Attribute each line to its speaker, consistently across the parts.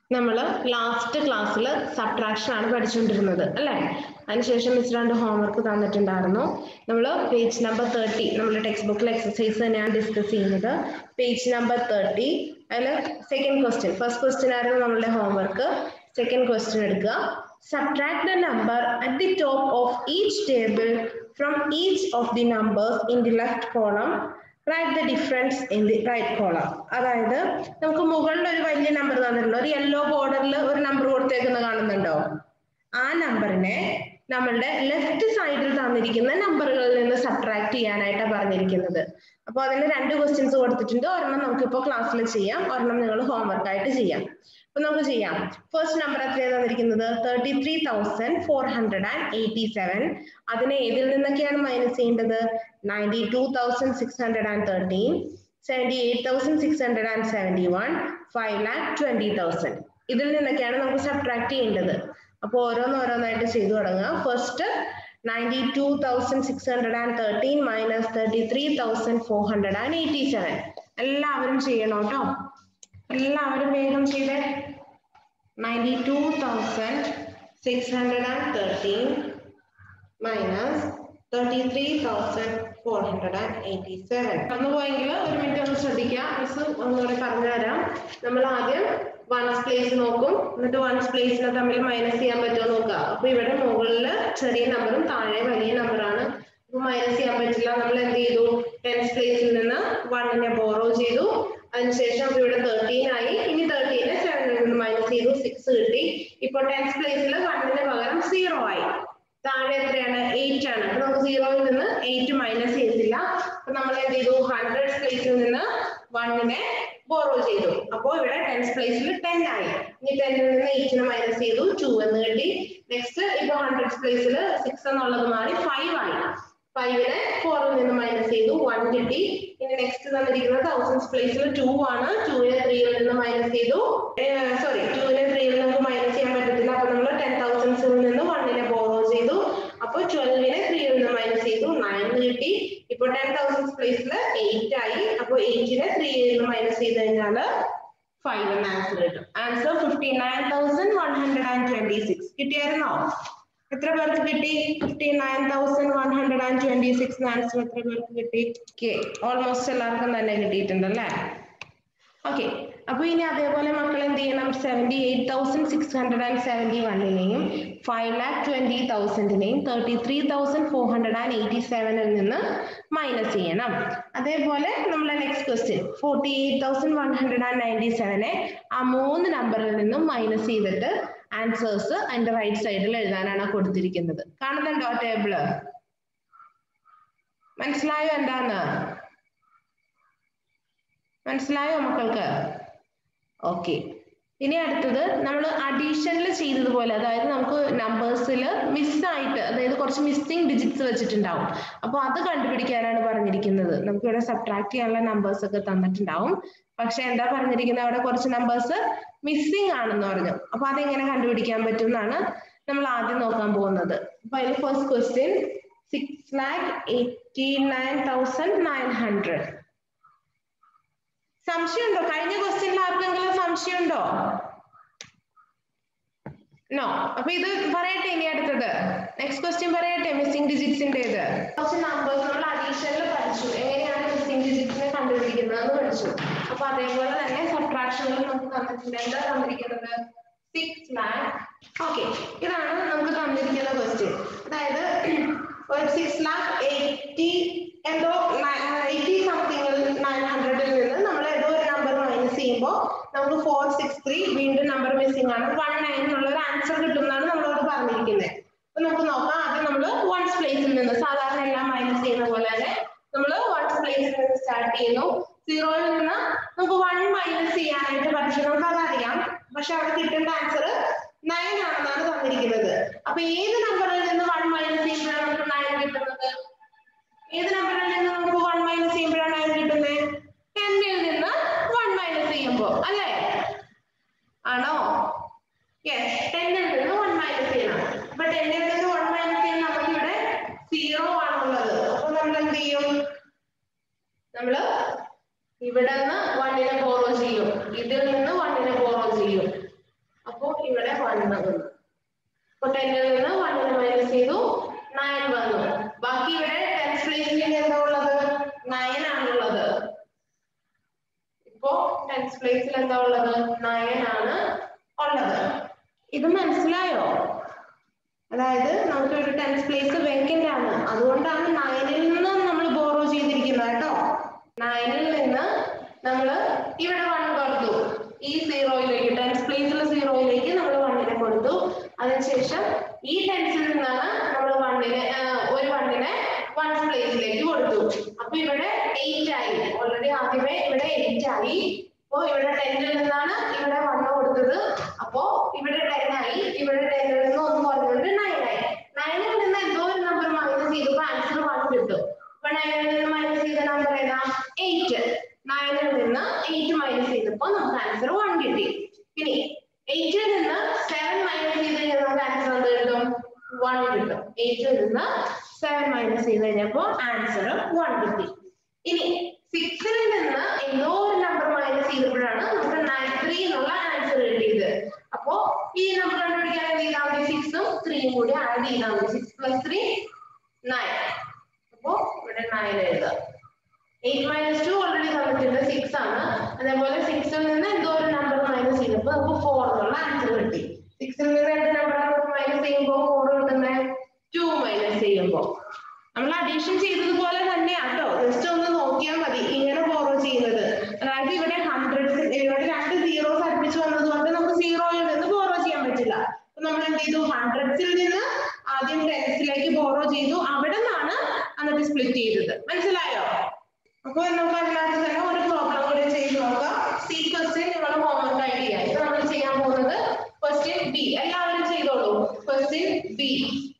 Speaker 1: നമ്മൾ ലാസ്റ്റ് ക്ലാസ്സിൽ സബ്ട്രാക്ഷൻ ആണ് പഠിച്ചുകൊണ്ടിരുന്നത് അല്ലേ അതിനുശേഷം മിസ് രണ്ട് ഹോംവർക്ക് തന്നിട്ടുണ്ടായിരുന്നു നമ്മൾ പേജ് നമ്പർ തേർട്ടി നമ്മുടെ ടെക്സ്റ്റ് ബുക്കിൽ എക്സസൈസ് തന്നെയാണ് ഡിസ്കസ് ചെയ്യുന്നത് പേജ് നമ്പർ തേർട്ടി അതിൽ സെക്കൻഡ് ക്വസ്റ്റ്യൻ ഫസ്റ്റ് ക്വസ്റ്റ്യൻ ആയിരുന്നു നമ്മളുടെ ഹോംവർക്ക് സെക്കൻഡ് ക്വസ്റ്റ്യൻ എടുക്കുക subtract the number at the top of each table from each of the numbers in the left column write the difference in the right column അതായത് നമുക്ക് മുകളിൽ ഒരു വലിയ number തന്നിട്ടുണ്ട് ഒരു യെല്ലോ ബോർഡറിൽ ഒരു നമ്പർ കൊടുത്തേക്കുന്ന കാണുന്നുണ്ടോ ആ നമ്പറിനെ നമ്മളുടെ ലെഫ്റ്റ് സൈഡിൽ തന്നിരിക്കുന്ന നമ്പറുകളിൽ നിന്ന് സബ്ട്രാക്ട് ചെയ്യാനായിട്ടാണ് പറഞ്ഞിരിക്കുന്നത് അപ്പോൾ അതിന് രണ്ട് ക്വസ്റ്റ്യൻസ് കൊടുത്തിട്ടുണ്ട് ഒരെണ്ണം നമുക്കിപ്പോൾ ക്ലാസ്സിൽ ചെയ്യാം ഒരെണ്ണം നിങ്ങൾ ഹോംവർക്ക് ആയിട്ട് ചെയ്യാം അപ്പൊ നമുക്ക് ചെയ്യാം ഫസ്റ്റ് നമ്പർ എത്രയാണ് തന്നിരിക്കുന്നത് thirty three thousand four hundred and eighty seven അതിനെ ഏതിൽ നിന്നൊക്കെയാണ് മൈനസ് ചെയ്യേണ്ടത് ninety two thousand six hundred and thirteen seventy eight thousand six hundred and seventy one five lakh twenty thousand ഇതിൽ നിന്നൊക്കെയാണ് നമുക്ക് സബ്ട്രാക്ട് ചെയ്യേണ്ടത് അപ്പോൾ ഓരോന്ന് ഓരോന്നായിട്ട് ചെയ്തു തുടങ്ങുക first ninety two thousand six hundred and thirteen minus thirty three thousand four hundred and eighty seven എല്ലാവരും ചെയ്യണം കേട്ടോ എല്ലാവരും വേഗം ചെയ്തേ ninety two thousand six hundred and thirteen minus thirty three thousand four hundred and eighty seven ഒന്ന് പോയെങ്കിൽ ഒരു minute ഒന്ന് ശ്രദ്ധിക്കുക മിസ് ഒന്നുകൂടെ പറഞ്ഞു തരാം നമ്മൾ ആദ്യം വൺസ് പ്ലേസ് നോക്കും എന്നിട്ട് വൺസ് പ്ലേസിനെ തമ്മിൽ മൈനസ് ചെയ്യാൻ പറ്റുമോ നോക്കുക അപ്പൊ ഇവിടെ മുകളിൽ ചെറിയ നമ്പറും താഴെ വലിയ നമ്പറാണ് അപ്പൊ മൈനസ് ചെയ്യാൻ പറ്റില്ല നമ്മൾ എന്ത് ചെയ്തു ടെൻസ് പ്ലേസിൽ നിന്ന് വണ്ണിനെ ബോറോ ചെയ്തു അതിനുശേഷം ഇവിടെ തേർട്ടീൻ ആയി ഇനി തേർട്ടീനെ സെവനിൽ നിന്ന് മൈനസ് ചെയ്തു സിക്സ് കിട്ടി ഇപ്പൊ ടെൻസ് പ്ലേസിൽ വണ്ണിന് പകരം സീറോ ആയി താഴെ എത്രയാണ് എയ്റ്റ് ആണ് അപ്പൊ നമുക്ക് സീറോയിൽ നിന്ന് എയ്റ്റ് മൈനസ് ചെയ്തില്ല അപ്പൊ നമ്മൾ എന്ത് ചെയ്തു ഹൺഡ്രഡ് പ്ലേസിൽ നിന്ന് വണ്ണിനെ ബോറോ ചെയ്തു അപ്പോ ഇവിടെ ടെൻസ് പ്ലേസിൽ ടെൻ ആയി ഇനി ടെന്നിൽ നിന്ന് എയ്റ്റിന് മൈനസ് ചെയ്തു ടു എന്ന് കിട്ടി നെക്സ്റ്റ് ഇപ്പൊ ഹൺഡ്രഡ് പ്ലേസിൽ സിക്സ് എന്നുള്ളത് മാറി ഫൈവ് ആയി ഫൈവിനെ ഫോറിൽ നിന്ന് മൈനസ് ചെയ്തു വൺ കിട്ടി ഇനി നെക്സ്റ്റ് തന്നിരിക്കുന്നത് തൗസൻഡ് പ്ലേസിൽ ടു ആണ് ടൂവിനെ ത്രീയിൽ നിന്ന് മൈനസ് ചെയ്തു സോറി ടൂവിനെ ത്രീയിൽ നമുക്ക് മൈനസ് ചെയ്യാൻ പറ്റത്തില്ല അപ്പൊ നമ്മൾ ടെൻ തൗസൻഡ്സിൽ നിന്ന് വണ്ണിനെ ബോറോ ചെയ്തു അപ്പൊ ട്വൽവിനെ ത്രീയിൽ നിന്ന് മൈനസ് ചെയ്തു നയൻ കിട്ടി ഇപ്പൊ ടെൻ തൗസൻഡ് പ്ലേസിൽ എയ്റ്റ് ആയി അപ്പൊ എയ്റ്റിനെ ത്രീയിൽ നിന്ന് മൈനസ് ചെയ്ത് കഴിഞ്ഞാൽ ഫൈവ് എന്ന ആൻസർ കിട്ടും answer fifty nine thousand one hundred and twenty six കിട്ടിയായിരുന്നോ എത്ര പേർക്ക് കിട്ടി fifty nine thousand one hundred and twenty six answer എത്ര പേർക്ക് കിട്ടി ഓക്കെ ഓൾമോസ്റ്റ് എല്ലാവർക്കും തന്നെ കിട്ടിയിട്ടുണ്ട് അല്ലേ ഓക്കെ അപ്പൊ ഇനി അതേപോലെ മക്കൾ എന്ത് ചെയ്യണം seventy eight thousand six hundred and seventy വണ്ണിനെയും ഫൈവ് ലാക്ക് ട്വന്റി തൗസൻഡിനെയും thirty three thousand four hundred and eighty സെവനിൽ നിന്ന് മൈനസ് ചെയ്യണം അതേപോലെ നമ്മളെ next question forty eight thousand one hundred and ninety സെവനെ ആ മൂന്ന് നമ്പറിൽ നിന്നും മൈനസ് ചെയ്തിട്ട് ആൻസേഴ്സ് അതിന്റെ റൈറ്റ് സൈഡിൽ എഴുതാനാണ് കൊടുത്തിരിക്കുന്നത് കാണുന്നുണ്ടോ ടേബിള് മനസ്സിലായോ എന്താന്ന് മനസ്സിലായോ മക്കൾക്ക് ഓക്കെ ഇനി അടുത്തത് നമ്മൾ അഡീഷനിൽ ചെയ്തതുപോലെ അതായത് നമുക്ക് നമ്പേഴ്സിൽ മിസ്സായിട്ട് അതായത് കുറച്ച് മിസ്സിംഗ് ഡിജിറ്റ്സ് വെച്ചിട്ടുണ്ടാവും അപ്പോൾ അത് കണ്ടുപിടിക്കാനാണ് പറഞ്ഞിരിക്കുന്നത് നമുക്ക് ഇവിടെ സബ്ട്രാക്ട് ചെയ്യാനുള്ള നമ്പേഴ്സ് ഒക്കെ തന്നിട്ടുണ്ടാവും പക്ഷെ എന്താ പറഞ്ഞിരിക്കുന്നത് അവിടെ കുറച്ച് നമ്പേഴ്സ് മിസ്സിംഗ് ആണെന്ന് പറഞ്ഞു അപ്പൊ അതെങ്ങനെ കണ്ടുപിടിക്കാൻ പറ്റും എന്നാണ് നമ്മൾ ആദ്യം നോക്കാൻ പോകുന്നത് അപ്പൊ അതിൽ first question six lakh eighty nine thousand nine hundred സംശയമുണ്ടോ കഴിഞ്ഞ ക്വസ്റ്റ്യനിൽ ആർക്കെങ്കിലും സംശയമുണ്ടോ നോ അപ്പൊ ഇത് പറയട്ടെ ഇനി അടുത്തത് നെക്സ്റ്റ് ക്വസ്റ്റ്യൻ പറയട്ടെ മിസ്സിംഗ് ഡിജിറ്റ്സിന്റേത് കുറച്ച് നമ്പേഴ്സ് നമ്മൾ അഡീഷനിൽ പഠിച്ചു എങ്ങനെയാണ് മിസ്സിംഗ് ഡിജിറ്റ്സിനെ കണ്ടുപിടിക്കുന്നത് പഠിച്ചു അപ്പൊ അതേപോലെ തന്നെ സബ്ട്രാക്ഷനിൽ നമുക്ക് തന്നിട്ടുണ്ട് എന്താ തന്നിരിക്കുന്നത് സിക്സ് ലാക്ക് ഓക്കെ ഇതാണ് നമുക്ക് തന്നിരിക്കുന്ന ക്വസ്റ്റ്യൻ അതായത് ഒരു സിക്സ് ലാക്ക് എയ്റ്റി എന്തോ എയ്റ്റി സംതിങ് നയൻ ഹൺഡ്രഡിൽ നിന്ന് നമ്മൾ ഏതോ ഒരു നമ്പർ മൈനസ് ചെയ്യുമ്പോൾ നമുക്ക് ഫോർ സിക്സ് ത്രീ വീണ്ടും നമ്പർ മിസ്സിംഗ് ആണ് വൺ നയൻ എന്നുള്ള ഒരു ആൻസർ കിട്ടും എന്നാണ് നമ്മളോട് പറഞ്ഞിരിക്കുന്നത് അപ്പൊ നമുക്ക് നോക്കാം ആദ്യം നമ്മൾ വൺസ് പ്ലേസിൽ നിന്ന് സാധാരണ എല്ലാം മൈനസ് ചെയ്യുന്ന പോലെ തന്നെ നമ്മൾ വൺസ് പ്ലേസിൽ നിന്ന് സ്റ്റാർട്ട് ചെയ്യുന്നു സീറോയിൽ നിന്ന് നമുക്ക് വൺ മൈനസ് ചെയ്യാനായിട്ട് പക്ഷെ നമുക്ക് അതറിയാം പക്ഷെ അവിടെ കിട്ടേണ്ട ആൻസർ നയൻ ആണെന്നാണ് തന്നിരിക്കുന്നത് അപ്പൊ ഏത് നമ്പറിൽ നിന്ന് വൺ മൈനസ് ചെയ്യുമ്പോഴാണ് നമുക്ക് നയൻ കിട്ടുന്നത് ഏത് നമ്പറിൽ നിന്ന് നമുക്ക് വൺ മൈനസ് ചെയ്യുമ്പോഴാണ് നയൻ കിട്ടുന്നത് ടെന്നിൽ നിന്ന് വൺ മൈനസ് ചെയ്യുമ്പോൾ അല്ലേ ആണോ യെസ് ടെന്നിൽ നിന്ന് വൺ മൈനസ് ചെയ്യണം അപ്പൊ ടെന്നിൽ നിന്ന് വൺ മൈനസ് ചെയ്യുന്ന നമുക്ക് ഇവിടെ സീറോ ആണുള്ളത് അപ്പൊ നമ്മൾ എന്ത് ചെയ്യും നമ്മള് ഇവിടെ നിന്ന് വണ്ണിനെ ബോറോ ചെയ്യും ഇതിൽ നിന്ന് വണ്ണിനെ ബോറോ ചെയ്യും അപ്പോ ഇവിടെ വൺ വന്നു അപ്പൊ ടെന്നിൽ നിന്ന് വണ്ണിന് മൈനസ് ചെയ്തു നയൻ വന്നു ബാക്കി ഇവിടെ ടെൻസ് പ്ലേസിൽ എന്താ ഉള്ളത് നയൻ ആണുള്ളത് ഇപ്പോ ടെൻസ് പ്ലേസിൽ എന്താ ഉള്ളത് നയൻ ആണ് ഉള്ളത് ഇത് മനസ്സിലായോ അതായത് നമുക്ക് ഒരു ടെൻസ് പ്ലേസ് വേക്കന്റ് ആണ് അതുകൊണ്ടാണ് നയനിൽ നിന്ന് നമ്മൾ ബോറോ ചെയ്തിരിക്കുന്നത് കേട്ടോ നയനിൽ നിന്ന് നമ്മൾ ഇവിടെ വൺ കൊടുത്തു ഈ സീറോയിലേക്ക് ടെൻസ് പ്ലേസിൽ സീറോയിലേക്ക് നമ്മൾ വണ്ണിനെ കൊടുത്തു അതിനുശേഷം ഈ ടെൻസിൽ നിന്നാണ് നമ്മൾ വണ്ണിനെ ഒരു വണ്ണിനെ വൺ പ്ലേസിലേക്ക് കൊടുത്തു അപ്പൊ ഇവിടെ എയ്റ്റ് ആയി ഓൾറെഡി ആദ്യമേ ഇവിടെ എയ്റ്റ് ആയി അപ്പോ ഇവിടെ ടെന്നിൽ നിന്നാണ് ഇവിടെ വണ്ണ് കൊടുത്തത് അപ്പോ ഇവിടെ ടെൻ ആയി ഇവിടെ ടെന്നിൽ നിന്ന് ഒന്ന് കുറഞ്ഞുകൊണ്ട് നയൻ ആയി നയനിൽ നിന്ന് എന്തോ ഒരു നമ്പർ മൈനസ് ചെയ്തപ്പോ ആൻസർ വൺ കിട്ടും അപ്പൊ നയനിൽ നിന്ന് മൈനസ് ചെയ്ത നമ്പർ ഏതാ എയ്റ്റ് നയനിൽ നിന്ന് എയ്റ്റ് മൈനസ് ചെയ്തപ്പോ നമുക്ക് ആൻസർ വൺ കിട്ടി ഇനി എയ്റ്റിൽ നിന്ന് സെവൻ മൈനസ് ചെയ്ത് കഴിഞ്ഞാൽ നമുക്ക് ആൻസർ എന്ത് കിട്ടും വൺ കിട്ടും എയ്റ്റിൽ നിന്ന് സെവൻ മൈനസ് ചെയ്ത് കഴിഞ്ഞപ്പോ ആൻസർ വൺ കിട്ടി ഇനി സിക്സിൽ നിന്ന് എന്തോ ഒരു നമ്പർ മൈനസ് ചെയ്തപ്പോഴാണ് നമുക്ക് നയൻ ത്രീ എന്നുള്ള ആൻസർ കിട്ടിയത് അപ്പോ ഈ നമ്പർ കണ്ടുപിടിക്കാൻ എന്ത് ചെയ്താൽ മതി സിക്സും ത്രീയും കൂടി ആഡ് ചെയ്താൽ മതി സിക്സ് പ്ലസ് ത്രീ നയൻ അപ്പോ ഇവിടെ നയൻ എഴുതാം എയ്റ്റ് മൈനസ് ടു ഓൾറെഡി തന്നിട്ടുണ്ട് സിക്സ് ആണ് അതേപോലെ സിക്സിൽ നിന്ന് എന്തോ ഒരു നമ്പർ മൈനസ് ചെയ്തപ്പോൾ നമുക്ക് ഫോർ എന്നുള്ള ആൻസർ കിട്ടി സിക്സിൽ നിന്ന് രണ്ട് നമ്പർ നമുക്ക് മൈനസ് ചെയ്യുമ്പോൾ ഫോർ കിട്ടുന്നത് ടു മൈനസ് ചെയ്യുമ്പോൾ നമ്മൾ അഡീഷൻ ചെയ്തതുപോലെ തന്നെയാണ് കേട്ടോ ജസ്റ്റ് ഒന്ന് നോക്കിയാൽ മതി ഇങ്ങനെ ഫോറോ ചെയ്യുന്നത് അതായത് ഇവിടെ ഹൺഡ്രഡ്സ് ഇവിടെ രണ്ട് സീറോസ് അടുപ്പിച്ച് വന്നതുകൊണ്ട് നമുക്ക് സീറോയിൽ നിന്ന് ഫോറോ ചെയ്യാൻ പറ്റില്ല അപ്പൊ നമ്മൾ എന്ത് ചെയ്തു ഹൺഡ്രഡ്സിൽ നിന്ന് ആദ്യം ടെൻസിലേക്ക് ഫോറോ ചെയ്തു അവിടെ നിന്നാണ് എന്നിട്ട് സ്പ്ലിറ്റ് ചെയ്തത് മനസ്സിലായോ അപ്പൊ നമുക്ക് അതിനകത്ത് തന്നെ ഒരു പ്രോബ്ലം കൂടി ചെയ്ത് നോക്കാം സി ക്വസ്റ്റ്യൻ നിങ്ങൾ ഹോംവർക്ക് ആയിട്ട് ചെയ്യാം ഇത് നമ്മൾ ചെയ്യാൻ പോകുന്നത് ക്വസ്റ്റ്യൻ ബി എല്ലാവരും ചെയ്തോളൂ ക്വസ്റ്റ്യൻ ബി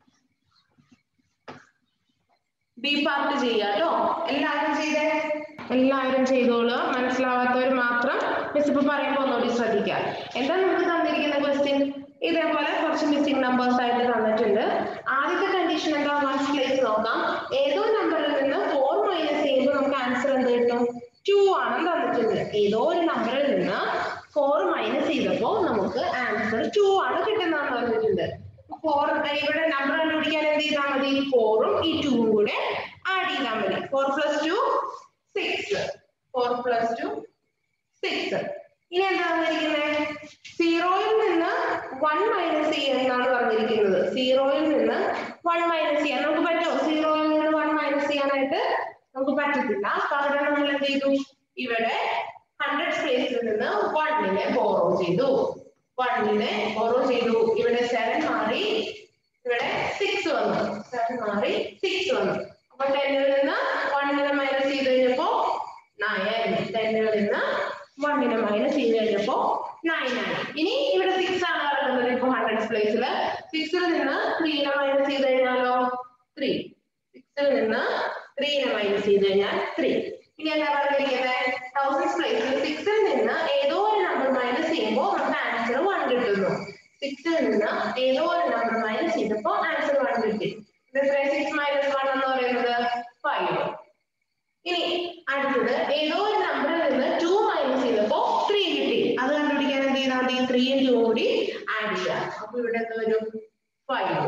Speaker 1: ബി പാർട്ട് ചെയ്യാം കേട്ടോ എല്ലാവരും ചെയ്തേ എല്ലാവരും ചെയ്തോളൂ മനസ്സിലാവാത്തവർ മാത്രം മിസ് ഇപ്പൊ പറയുമ്പോൾ ഒന്നുകൂടി ശ്രദ്ധിക്കുക എന്താ നമുക്ക് തന്നിരിക്കുന്ന ക്വസ്റ്റ്യൻ ഇതേപോലെ കുറച്ച് മിസ്സിംഗ് നമ്പേഴ്സ് ആയിട്ട് തന്നിട്ടുണ്ട് ആദ്യത്തെ കണ്ടീഷൻ എന്താ വൺസ് പ്ലേസ് നോക്കാം ഏതോ നമ്പറിൽ നിന്ന് ഫോർ മൈനസ് ചെയ്യുമ്പോൾ നമുക്ക് ആൻസർ എന്ത് കിട്ടും ടു ആണെന്ന് തന്നിട്ടുണ്ട് ഏതോ ഒരു നമ്പറിൽ നിന്ന് ഫോർ മൈനസ് ചെയ്തപ്പോൾ നമുക്ക് ആൻസർ ടു ആണ് കിട്ടുന്നതെന്ന് പറഞ്ഞിട്ടുണ്ട് ഫോർ ഇവിടെ നമ്പർ കണ്ടുപിടിക്കാൻ എന്ത് ചെയ്താൽ മതി ഫോറും ഈ ടൂവും കൂടെ ആഡ് ചെയ്താൽ മതി four plus two six four plus two six ഇനി എന്താ പറഞ്ഞിരിക്കുന്നത് സീറോയിൽ നിന്ന് വൺ മൈനസ് ചെയ്യാനാണ് പറഞ്ഞിരിക്കുന്നത് സീറോയിൽ നിന്ന് വൺ മൈനസ് ചെയ്യാൻ നമുക്ക് പറ്റുമോ സീറോയിൽ നിന്ന് വൺ മൈനസ് ചെയ്യാനായിട്ട് നമുക്ക് പറ്റത്തില്ല കാരണം നമ്മൾ എന്ത് ചെയ്തു ഇവിടെ ഹൺഡ്രഡ് സ്പേസിൽ നിന്ന് വണ്ണിനെ ബോറോ ചെയ്തു വണ്ണിനെ ബോറോ ചെയ്തു ഇവിടെ സെവൻ മാറി ഇവിടെ സിക്സ് വന്നു സെവൻ മാറി സിക്സ് വന്നു അപ്പൊ ടെന്നിൽ നിന്ന് വണ്ണിനെ മൈനസ് ചെയ്ത് കഴിഞ്ഞപ്പോ നയൻ ടെന്നിൽ നിന്ന് വണ്ണിനെ മൈനസ് ചെയ്ത് കഴിഞ്ഞപ്പോ നയൻ ആയി ഇനി ഇവിടെ സിക്സ് ആണ് കിടക്കുന്നത് ഇപ്പൊ ഹൺഡ്രഡ് പ്ലേസിൽ സിക്സിൽ നിന്ന് ത്രീനെ മൈനസ് ചെയ്ത് കഴിഞ്ഞാലോ ത്രീ സിക്സിൽ നിന്ന് ത്രീനെ മൈനസ് ചെയ്ത് കഴിഞ്ഞാൽ ത്രീ ഇനി എന്താ പറഞ്ഞിരിക്കുന്നത് തൗസൻഡ് പ്ലേസിൽ സിക്സിൽ നിന്ന് ഏതോ ഒരു നമ്പർ മൈനസ് ചെയ്യുമ്പോൾ നമുക്ക് ആൻസർ വൺ കിട്ടുന്നു സിക്സിൽ നിന്ന് ഏതോ ഒരു നമ്പർ മൈനസ് ചെയ്തപ്പോൾ ആൻസർ വൺ കിട്ടി സിക്സ് മൈനസ് വൺ എന്ന് പറയുന്നത് ഫൈവ് ഇനി അടുത്തത് ഏതോ ഒരു നമ്പറിൽ നിന്ന് ടു മൈനസ് ചെയ്തപ്പോ ത്രീ കിട്ടി അത് കണ്ടുപിടിക്കാൻ എന്ത് ചെയ്താൽ മതി ത്രീയും ടു കൂടി ആഡ് ചെയ്യാം അപ്പൊ ഇവിടെ എന്ത് വരും ഫൈവ്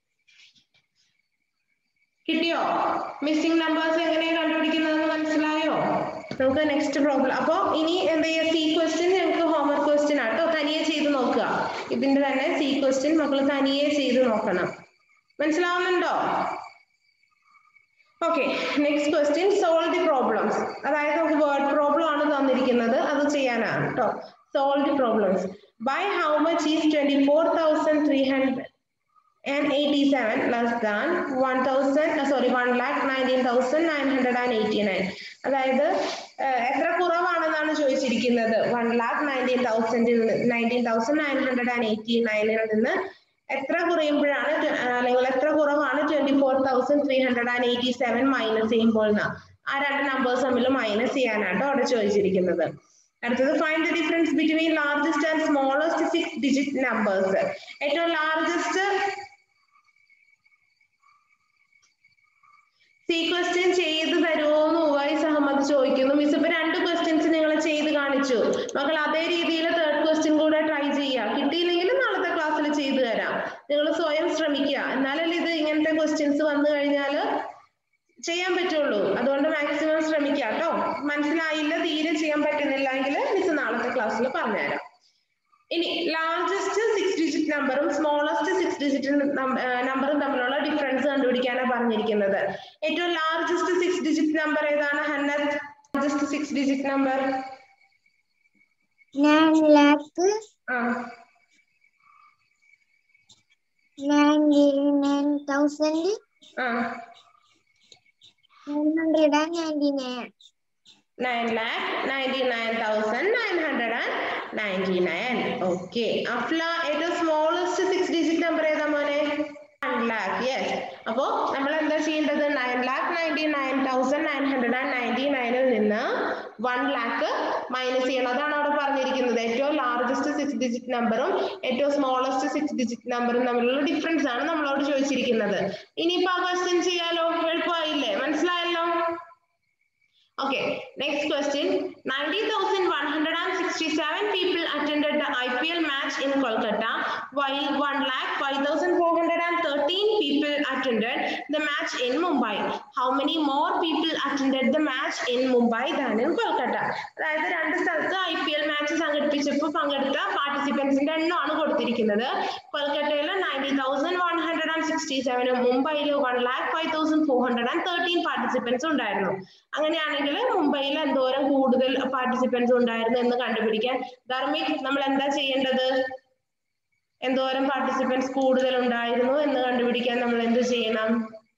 Speaker 1: കിട്ടിയോ മിസ്സിംഗ് നമ്പേഴ്സ് എങ്ങനെയാണ് കണ്ടുപിടിക്കുന്നതെന്ന് മനസ്സിലായോ നമുക്ക് നെക്സ്റ്റ് പ്രോബ്ലം അപ്പൊ ഇനി എന്താ ചെയ്യുക സി ക്വസ്റ്റ്യൻ ഞങ്ങൾക്ക് ഹോംവർക്ക് ക്വസ്റ്റ്യൻ ആട്ടോ തനിയെ ചെയ്ത് നോക്കുക ഇതിന്റെ തന്നെ സി ക്വസ്റ്റ്യൻ മക്കൾ തനിയെ ചെയ്ത് നോക്കണം മനസ്സിലാവുന്നുണ്ടോ okay next question solve the problems അതായത് നമുക്ക് വേർഡ് പ്രോബ്ലം ആണ് തന്നിരിക്കുന്നത് അത് ചെയ്യാനാണ് കേട്ടോ solve the problems by how much is twenty four thousand three hundred and 87 less than 1000 uh, sorry 1 lakh 19989 അതായത് എത്ര കുറവാണെന്നാണ് ചോദിച്ചിരിക്കുന്നത് വൺ ലാക്ക് നയൻറ്റീൻ തൗസൻഡിൽ nineteen thousand nine hundred and eighty നയനിൽ നിന്ന് എത്ര കുറയുമ്പോഴാണ് അല്ലെങ്കിൽ എത്ര കുറവാണ് twenty four thousand three hundred and eighty seven minus ചെയ്യുമ്പോൾ എന്നാ ആ രണ്ട് നമ്പേഴ്സ് തമ്മിൽ മൈനസ് ചെയ്യാനാണ് അവിടെ ചോദിച്ചിരിക്കുന്നത് അടുത്തത് find the difference between largest and smallest six digit numbers ഏറ്റവും ലാർജസ്റ്റ് സി ക്വസ്റ്റ്യൻ ചെയ്ത് തരുമോ എന്ന് ഉവൈസ് അഹമ്മദ് ചോദിക്കുന്നു മിസ് ഇപ്പൊ രണ്ട് ക്വസ്റ്റ്യൻസ് നിങ്ങൾ ചെയ്ത് കാണിച്ചു മക്കൾ അതേ രീതിയിൽ തേർഡ് ക്വസ്റ്റ്യൻ കൂടെ ട്രൈ ചെയ്യുക ശ്രമിക്കുക കിട്ടിയില്ലെങ്കിൽ നാളത്തെ ക്ലാസ്സിൽ ചെയ്തു തരാം നിങ്ങൾ സ്വയം ശ്രമിക്കുക എന്നാലല്ലേ ഇത് ഇങ്ങനത്തെ ക്വസ്റ്റ്യൻസ് വന്നു കഴിഞ്ഞാൽ ചെയ്യാൻ പറ്റുള്ളൂ അതുകൊണ്ട് മാക്സിമം ശ്രമിക്കുക കേട്ടോ മനസ്സിലായില്ല തീരെ ചെയ്യാൻ പറ്റുന്നില്ല എങ്കിൽ മിസ് നാളത്തെ ക്ലാസ്സിൽ പറഞ്ഞുതരാം ഇനി ലാർജസ്റ്റ് സിക്സ് ഡിജിറ്റ് നമ്പറും സ്മോളസ്റ്റ് സിക്സ് ഡിജിറ്റ് നമ്പറും തമ്മിലുള്ള ഡിഫറൻസ് കണ്ടുപിടിക്കാനാണ് പറഞ്ഞിരിക്കുന്നത് ഏറ്റവും ലാർജസ്റ്റ് സിക്സ് ഡിജിറ്റ് നമ്പർ ഏതാണ് ഹന്നത് largest six digit number
Speaker 2: nine lakh
Speaker 1: ആ
Speaker 2: ninety nine thousand
Speaker 1: ആ
Speaker 2: nine hundred and ninety nine.
Speaker 1: Nine lakh ninety nine thousand nine hundred and ninety nine okay അഫ്ല ഏറ്റവും സ്മോളസ്റ്റ് സിക്സ് ഡിജിറ്റ് നമ്പർ ഏതാ മോനെ one lakh yes അപ്പോ നമ്മൾ എന്താ ചെയ്യേണ്ടത് nine lakh ninety nine thousand nine hundred and ninety നയനിൽ നിന്ന് വൺ ലാക്ക് മൈനസ് ചെയ്യണം അതാണ് അവിടെ പറഞ്ഞിരിക്കുന്നത് ഏറ്റവും ലാർജസ്റ്റ് സിക്സ് ഡിജിറ്റ് നമ്പറും ഏറ്റവും സ്മോളസ്റ്റ് സിക്സ് ഡിജിറ്റ് നമ്പറും തമ്മിലുള്ള ഡിഫറൻസ് ആണ് നമ്മളോട് ചോദിച്ചിരിക്കുന്നത് ഇനിയിപ്പോ ആ ക്വസ്റ്റ്യൻ ചെയ്യാലോ എളുപ്പമായില്ലേ മനസ്സിലായല്ലോ Okay, next question. 90,167 people attended the IPL match in Kolkata, while 1,05,413 people attended the match in Mumbai. How many more people attended the match in Mumbai than in Kolkata? അതായത് രണ്ട് സ്ഥലത്ത് ഐ പി എൽ മാച്ച് സംഘടിപ്പിച്ചപ്പോൾ പങ്കെടുത്ത പാർട്ടിസിപ്പൻസിന്റെ എണ്ണമാണ് കൊടുത്തിരിക്കുന്നത് കൊൽക്കത്തയിൽ ninety thousand one hundred and sixty സെവനും മുംബൈയിൽ one lakh five thousand four hundred and thirteen participants ഉണ്ടായിരുന്നു അങ്ങനെയാണെങ്കിൽ മുംബൈയിൽ എന്തോരം കൂടുതൽ പാർട്ടിസിപ്പൻസ് ഉണ്ടായിരുന്നു എന്ന് കണ്ടുപിടിക്കാൻ ധർമ്മിക് നമ്മൾ എന്താ ചെയ്യേണ്ടത് എന്തോരം പാർട്ടിസിപ്പൻസ് കൂടുതൽ ഉണ്ടായിരുന്നു എന്ന് കണ്ടുപിടിക്കാൻ നമ്മൾ എന്ത് ചെയ്യണം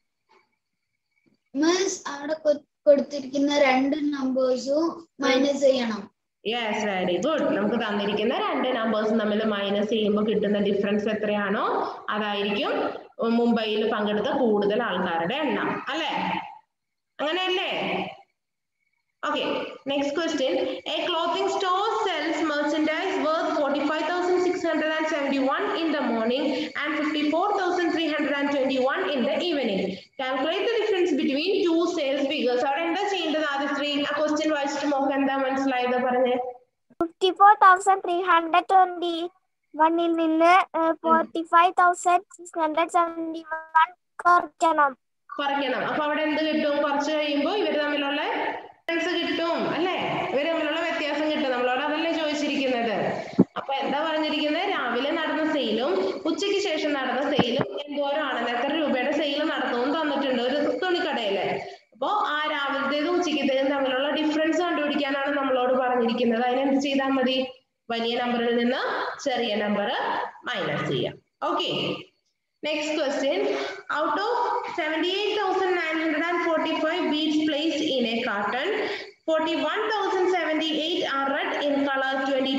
Speaker 2: മിസ് അവിടെ കൊ- കൊടുത്തിരിക്കുന്ന രണ്ട് നമ്പേഴ്സും മൈനസ് ചെയ്യണം
Speaker 1: യെസ് വെരി ഗുഡ് നമുക്ക് തന്നിരിക്കുന്ന രണ്ട് നമ്പേഴ്സും തമ്മിൽ മൈനസ് ചെയ്യുമ്പോൾ കിട്ടുന്ന ഡിഫറൻസ് എത്രയാണോ അതായിരിക്കും മുംബൈയിൽ പങ്കെടുത്ത കൂടുതൽ ആൾക്കാരുടെ എണ്ണം അല്ലേ അങ്ങനെയല്ലേ Okay, next question. A clothing store sells merchandise worth 45,671 in the morning and 54,321 in the evening. Calculate the difference between two sales figures. അവിടെ എന്താ ചെയ്യേണ്ടത് ആദ്യശ്രീ ആ ക്വസ്റ്റ്യൻ വായിച്ചിട്ട് മോക്ക് എന്താ മനസ്സിലായത് പറഞ്ഞേ
Speaker 3: fifty four thousand three hundred twenty വണ്ണിൽ നിന്ന് forty five thousand six hundred seventy one കുറയ്ക്കണം
Speaker 1: കുറയ്ക്കണം അപ്പൊ അവിടെ എന്ത് കിട്ടും കുറച്ച് കഴിയുമ്പോൾ ഇവർ തമ്മിലുള്ള ഡിഫറൻസ് കിട്ടും അല്ലേ ഇവർ തമ്മിലുള്ള വ്യത്യാസം കിട്ടും നമ്മളോട് അതല്ലേ ചോദിച്ചിരിക്കുന്നത് അപ്പൊ എന്താ പറഞ്ഞിരിക്കുന്നത് രാവിലെ നടന്ന സെയിലും ഉച്ചയ്ക്ക് ശേഷം നടന്ന സെയിലും എന്തോരം ആണെന്ന് എത്ര രൂപയുടെ സെയിൽ നടത്തുമെന്ന് തന്നിട്ടുണ്ട് ഒരു തുണിക്കടയില് അപ്പോ ആ രാവിലത്തേതും ഉച്ചയ്ക്കത്തേതും തമ്മിലുള്ള ഡിഫറൻസ് കണ്ടുപിടിക്കാനാണ് നമ്മളോട് പറഞ്ഞിരിക്കുന്നത് അതിനെന്ത് ചെയ്താൽ മതി വലിയ നമ്പറിൽ നിന്ന് ചെറിയ നമ്പർ മൈനസ് ചെയ്യാം okay Next question. Out of 78,945 beads placed in a carton, 41,078 are red in color,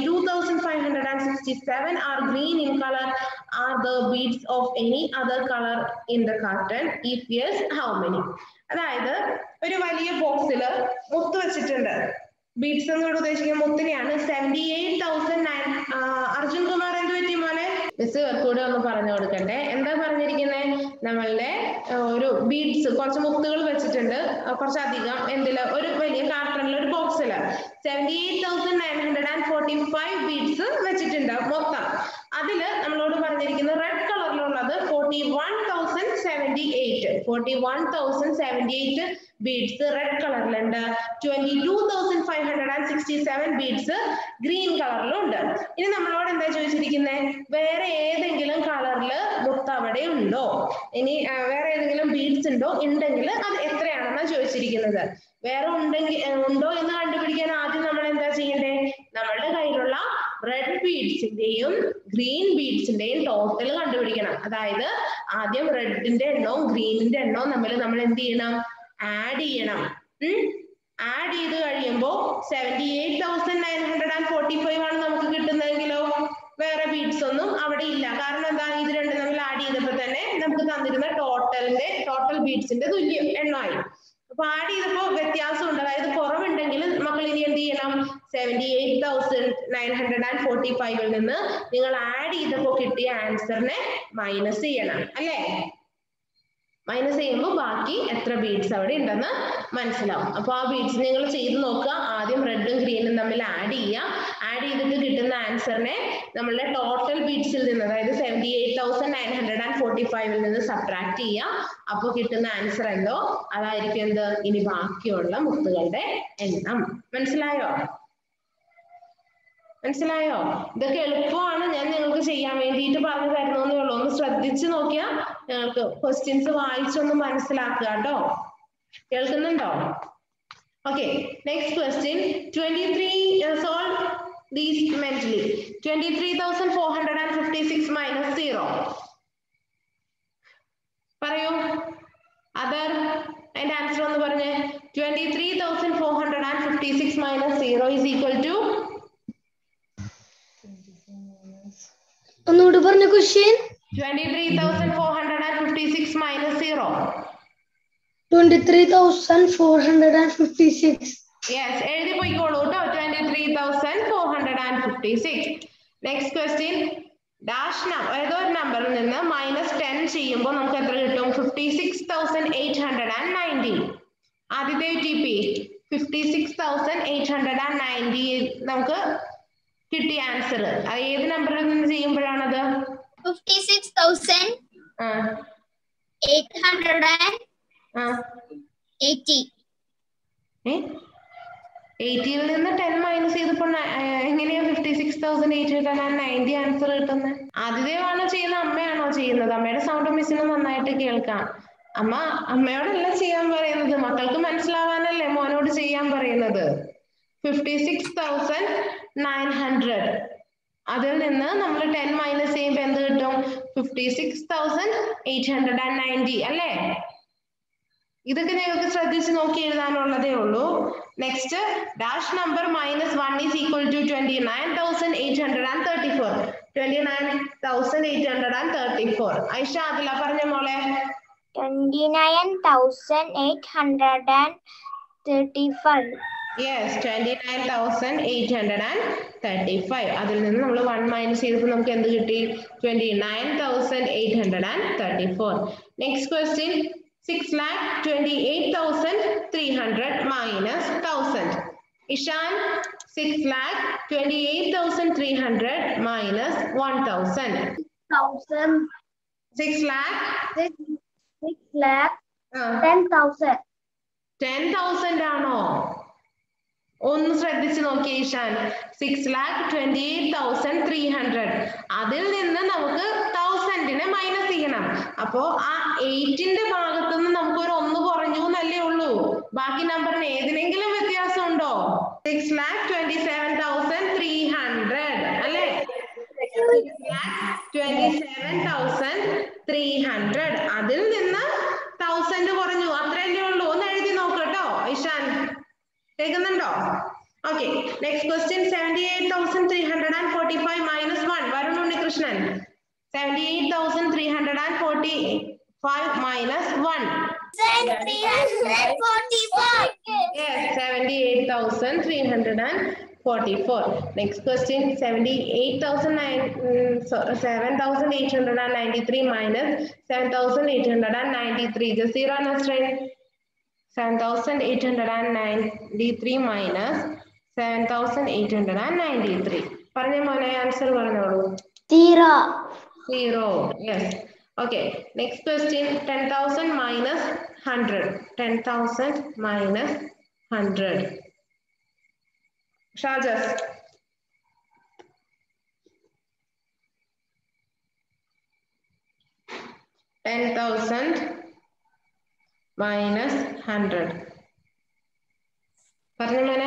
Speaker 1: 22,567 are green in color. Are the beads of any other color in the carton? If yes, how many? അതായത് ഒരു വലിയ ബോക്സിൽ മുത്ത് വെച്ചിട്ടുണ്ട് beads എന്നോട് ഉദ്ദേശിക്കുന്ന മുത്തിനെയാണ് seventy eight thousand nine Arjun Kumar എന്ത് പറ്റി മോനെ മിസ് കൂടെ ഒന്ന് പറഞ്ഞു കൊടുക്കട്ടെ എന്താ പറഞ്ഞിരിക്കുന്നത് നമ്മളുടെ ആ, ഒരു ബീഡ്സ് കുറച്ച് മുത്തുകൾ വെച്ചിട്ടുണ്ട് ആ, കുറച്ചധികം എന്തില് ഒരു വലിയ കാർട്ടണിൽ ഒരു ബോക്സിൽ seventy eight thousand nine hundred and forty five beads വെച്ചിട്ടുണ്ട് മൊത്തം അതില് നമ്മളോട് പറഞ്ഞിരിക്കുന്നത് റെഡ് കളറിലുള്ളത് forty one thousand seventy eight forty one thousand seventy eight beads red കളറിലുണ്ട് twenty two thousand five hundred and sixty seven beads green കളറിലുണ്ട് ഇനി നമ്മളോട് എന്താ ചോദിച്ചിരിക്കുന്നത് വേറെ ഏതെങ്കിലും കളറിൽ മുത്ത് അവിടെ ഉണ്ടോ ഇനി ആ, വേറെ ഏതെങ്കിലും ബീഡ്സ് ഉണ്ടോ ഉണ്ടെങ്കിൽ അത് എത്രയാണെന്നാ ചോദിച്ചിരിക്കുന്നത് വേറെ ഉണ്ടെങ്കിൽ ആ, ഉണ്ടോ എന്ന് കണ്ടുപിടിക്കാൻ ആദ്യം നമ്മൾ എന്താ ചെയ്യണ്ടേ നമ്മളുടെ കയ്യിലുള്ള റെഡ് ബീഡ്സിന്റെയും ഗ്രീൻ ബീഡ്സിന്റെയും ടോട്ടൽ കണ്ടുപിടിക്കണം അതായത് ആദ്യം റെഡിന്റെ എണ്ണവും ഗ്രീനിന്റെ എണ്ണവും തമ്മിൽ നമ്മൾ എന്ത് ചെയ്യണം ആഡ് ചെയ്യണം ആഡ് ചെയ്ത് കഴിയുമ്പോൾ seventy eight thousand nine hundred and forty five ആണ് നമുക്ക് കിട്ടുന്നതെങ്കിലോ വേറെ ബീഡ്സ് ഒന്നും അവിടെ ഇല്ല കാരണം എന്താ ഇത് രണ്ടും തമ്മിൽ ആഡ് ചെയ്തപ്പോൾ തന്നെ നമുക്ക് തന്നിരുന്ന ടോട്ടലിന്റെ ടോട്ടൽ ബീഡ്സിന്റെ തുല്യം എണ്ണമായി അപ്പൊ ആഡ് ചെയ്തപ്പോൾ വ്യത്യാസം ഉണ്ട് അതായത് കുറവുണ്ടെങ്കിൽ മക്കൾ ഇനി എന്ത് ചെയ്യണം seventy eight thousand nine hundred and forty ഫൈവിൽ നിന്ന് നിങ്ങൾ ആഡ് ചെയ്തപ്പോൾ കിട്ടിയ ആൻസറിനെ മൈനസ് ചെയ്യണം അല്ലേ മൈനസ് ചെയ്യുമ്പോൾ ബാക്കി എത്ര ബീഡ്സ് അവിടെ ഉണ്ടെന്ന് മനസ്സിലാവും അപ്പോൾ ആ ബീഡ്സ് നിങ്ങൾ ചെയ്ത് നോക്കുക ആദ്യം റെഡും ഗ്രീനും തമ്മിൽ ആഡ് ചെയ്യുക ആഡ് ചെയ്തിട്ട് കിട്ടുന്ന ആൻസറിനെ നമ്മളുടെ ടോട്ടൽ ബീഡ്സിൽ നിന്ന് അതായത് seventy eight thousand nine hundred and forty ഫൈവിൽ നിന്ന് സബ്ട്രാക്ട് ചെയ്യുക അപ്പോൾ കിട്ടുന്ന ആൻസർ എന്തോ അതായിരിക്കും എന്ത് ഇനി ബാക്കിയുള്ള മുത്തുകളുടെ എണ്ണം മനസ്സിലായോ മനസ്സിലായോ ഇതൊക്കെ എളുപ്പമാണ് ഞാൻ നിങ്ങൾക്ക് ചെയ്യാൻ വേണ്ടിയിട്ട് പറഞ്ഞു തരുന്നേ ഉള്ളൂ ഒന്ന് ശ്രദ്ധിച്ചു നോക്കിയാൽ നിങ്ങൾക്ക് ക്വസ്റ്റ്യൻസ് വായിച്ചൊന്ന് മനസ്സിലാക്കുക കേട്ടോ കേൾക്കുന്നുണ്ടോ okay next question twenty three solve these mentally twenty three thousand four hundred and fifty six minus zero പറയൂ അതർ അതിന്റെ ആൻസർ ഒന്ന് പറഞ്ഞേ twenty three thousand four hundred and fifty six minus zero is equal to
Speaker 2: ഒന്നുകൂടി പറഞ്ഞ question
Speaker 1: twenty three thousand four hundred and fifty six minus zero
Speaker 2: twenty three thousand four hundred and fifty six
Speaker 1: yes എഴുതി പോയിക്കോളൂ കേട്ടോ twenty three thousand four hundred and fifty six next question dash ഏതോ ഒരു നമ്പറിൽ നിന്ന് minus ten ചെയ്യുമ്പോൾ നമുക്ക് എത്ര കിട്ടും fifty six thousand eight hundred and ninety ആദ്യത്തെ T P fifty six thousand eight hundred and ninety നമുക്ക് കിട്ടിയ ആൻസർ അത് ഏത് നമ്പറിൽ നിന്ന് ചെയ്യുമ്പോഴാണത്
Speaker 3: ഫിഫ്റ്റി സിക്സ് തൗസൻഡ്
Speaker 1: ആ
Speaker 3: എയ്റ്റ് ഹൺഡ്രഡ് ആൻഡ്
Speaker 1: ആ
Speaker 3: എയ്റ്റി
Speaker 1: ഏ എയ്റ്റിയിൽ നിന്ന് ടെൻ മൈനസ് ചെയ്തപ്പോൾ ന- ഏ, എങ്ങനെയാ fifty six thousand eight hundred and ninety answer കിട്ടുന്നത് ആദ്യമാണോ ചെയ്യുന്നത് അമ്മയാണോ ചെയ്യുന്നത് അമ്മയുടെ സൗണ്ട് മിസ്സിന് നന്നായിട്ട് കേൾക്കാം അമ്മ അമ്മയോടല്ല ചെയ്യാൻ പറയുന്നത് മക്കൾക്ക് മനസ്സിലാവാനല്ലേ മോനോട് ചെയ്യാൻ പറയുന്നത് fifty six thousand nine hundred അതിൽ നിന്ന് നമ്മൾ ടെൻ മൈനസ് ചെയ്യുമ്പോൾ എന്ത് കിട്ടും fifty six thousand eight hundred and ninety അല്ലേ ഇതൊക്കെ നിങ്ങൾക്ക് ശ്രദ്ധിച്ച് നോക്കി എഴുതാനുള്ളതേ ഉള്ളൂ next dash number minus one is equal to twenty nine thousand eight hundred and thirty four twenty nine thousand eight hundred and thirty four Aisha അതില പറഞ്ഞ മോളെ
Speaker 3: twenty nine thousand eight hundred and thirty five
Speaker 1: yes twenty nine thousand eight hundred and thirty five അതിൽ നിന്ന് നമ്മൾ one minus ചെയ്തപ്പോൾ നമുക്ക് എന്ത് കിട്ടി twenty nine thousand eight hundred and thirty four next question six lakh twenty eight thousand three hundred minus thousand Ishan six lakh twenty eight thousand three hundred minus one thousand
Speaker 3: thousand
Speaker 1: six lakh
Speaker 3: six lakh ten thousand
Speaker 1: ten thousand ആണോ ഒന്ന് ശ്രദ്ധിച്ച് നോക്കിയേ Ishan six lakh twenty eight thousand three hundred അതിൽ നിന്ന് നമുക്ക് തൗസൻഡിനെ minus ചെയ്യണം അപ്പോ ആ എയ്റ്റിന്റെ ഭാഗത്തു നിന്ന് നമുക്ക് ഒരു ഒന്ന് കുറഞ്ഞു എന്നല്ലേ ഉള്ളൂ ബാക്കി നമ്പറിന് ഏതിനെങ്കിലും വ്യത്യാസം ഉണ്ടോ six lakh twenty seven thousand three hundred അല്ലേ twenty seven thousand three hundred അതിൽ നിന്ന് തൗസൻഡ് കുറഞ്ഞു അത്രയല്ലേ ഉള്ളൂ ഒന്ന് എഴുതി നോക്കട്ടോ ഇഷാൻ കേൾക്കുന്നുണ്ടോ okay next question seventy eight thousand three hundred and forty five minus one Varun Unnikrishnan seventy eight thousand three hundred and forty five minus one Yes, seventy-eight thousand three hundred and forty-four. Next question, seventy-eight thousand nine, so seven thousand eight hundred and ninety-three minus seven thousand eight hundred and ninety-three. Just zero and straight. Seven thousand eight hundred and ninety-three minus seven thousand eight hundred and ninety-three. പറഞ്ഞ മോനെ answer പറഞ്ഞോളൂ
Speaker 2: zero
Speaker 1: Zero. Yes. Okay. Next question. 10,000 minus 100. 10,000 minus 100. Shajas. Ten thousand minus hundred. പറഞ്ഞു മോനെ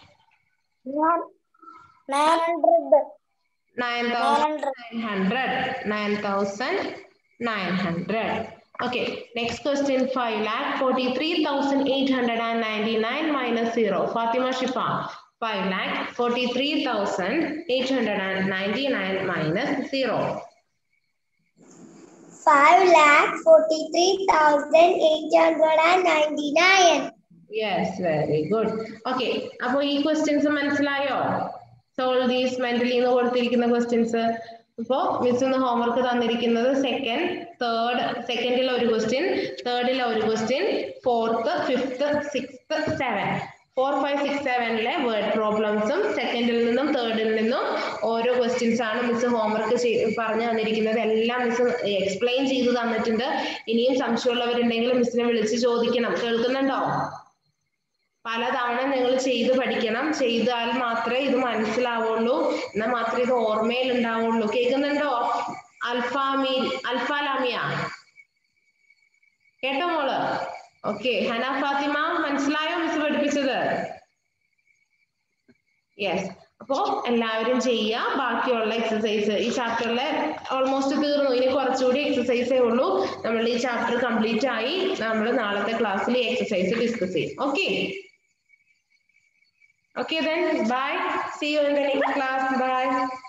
Speaker 3: nine hundred
Speaker 1: nine thousand nine hundred nine thousand nine hundred okay next question five lakh forty three thousand eight hundred and ninety nine minus zero fatima shifa five lakh forty three thousand eight hundred and ninety nine minus zero
Speaker 3: five lakh forty three thousand eight hundred and ninety nine
Speaker 1: yes very good okay അപ്പൊ ഈ questions മനസ്സിലായോ solve these mentally എന്ന് കൊടുത്തിരിക്കുന്ന questions ഇപ്പോ miss ഇന്ന് homework തന്നിരിക്കുന്നത് second third സെക്കൻഡിലെ ഒരു question തേർഡിലെ ഒരു question fourth fifth sixth seven four five six സെവനിലെ വേർഡ് പ്രോബ്ലംസും സെക്കൻഡിൽ നിന്നും തേർഡിൽ നിന്നും ഓരോ ക്വസ്റ്റ്യൻസ് ആണ് മിസ് ഹോംവർക്ക് പറഞ്ഞു തന്നിരിക്കുന്നത് എല്ലാം മിസ് എക്സ്പ്ലെയിൻ ചെയ്ത് തന്നിട്ടുണ്ട് ഇനിയും സംശയമുള്ളവരുണ്ടെങ്കിൽ മിസ്സിനെ വിളിച്ച് ചോദിക്കണം കേൾക്കുന്നുണ്ടോ പലതവണ നിങ്ങൾ ചെയ്ത് പഠിക്കണം ചെയ്താൽ മാത്രമേ ഇത് മനസ്സിലാവുള്ളൂ എന്നാൽ മാത്രമേ ഇത് ഓർമ്മയിൽ ഉണ്ടാവുള്ളൂ കേൾക്കുന്നുണ്ടോ അൽഫാമീൻ അൽഫാലാമിയ കേട്ടോ മോള് ഓക്കെ ഹന ഫാത്തിമ മനസ്സിലായോ മിസ് പഠിപ്പിച്ചത് യെസ് അപ്പോ എല്ലാവരും ചെയ്യുക ബാക്കിയുള്ള എക്സസൈസ് ഈ ചാപ്റ്ററിലെ ഓൾമോസ്റ്റ് തീർന്നു ഇനി കുറച്ചുകൂടി എക്സസൈസേ ഉള്ളൂ നമ്മൾ ഈ ചാപ്റ്റർ കംപ്ലീറ്റ് ആയി നമ്മൾ നാളത്തെ ക്ലാസ്സിൽ ഈ എക്സസൈസ് ഡിസ്കസ് ചെയ്യും okay Okay then, bye. See you in the next class. Bye.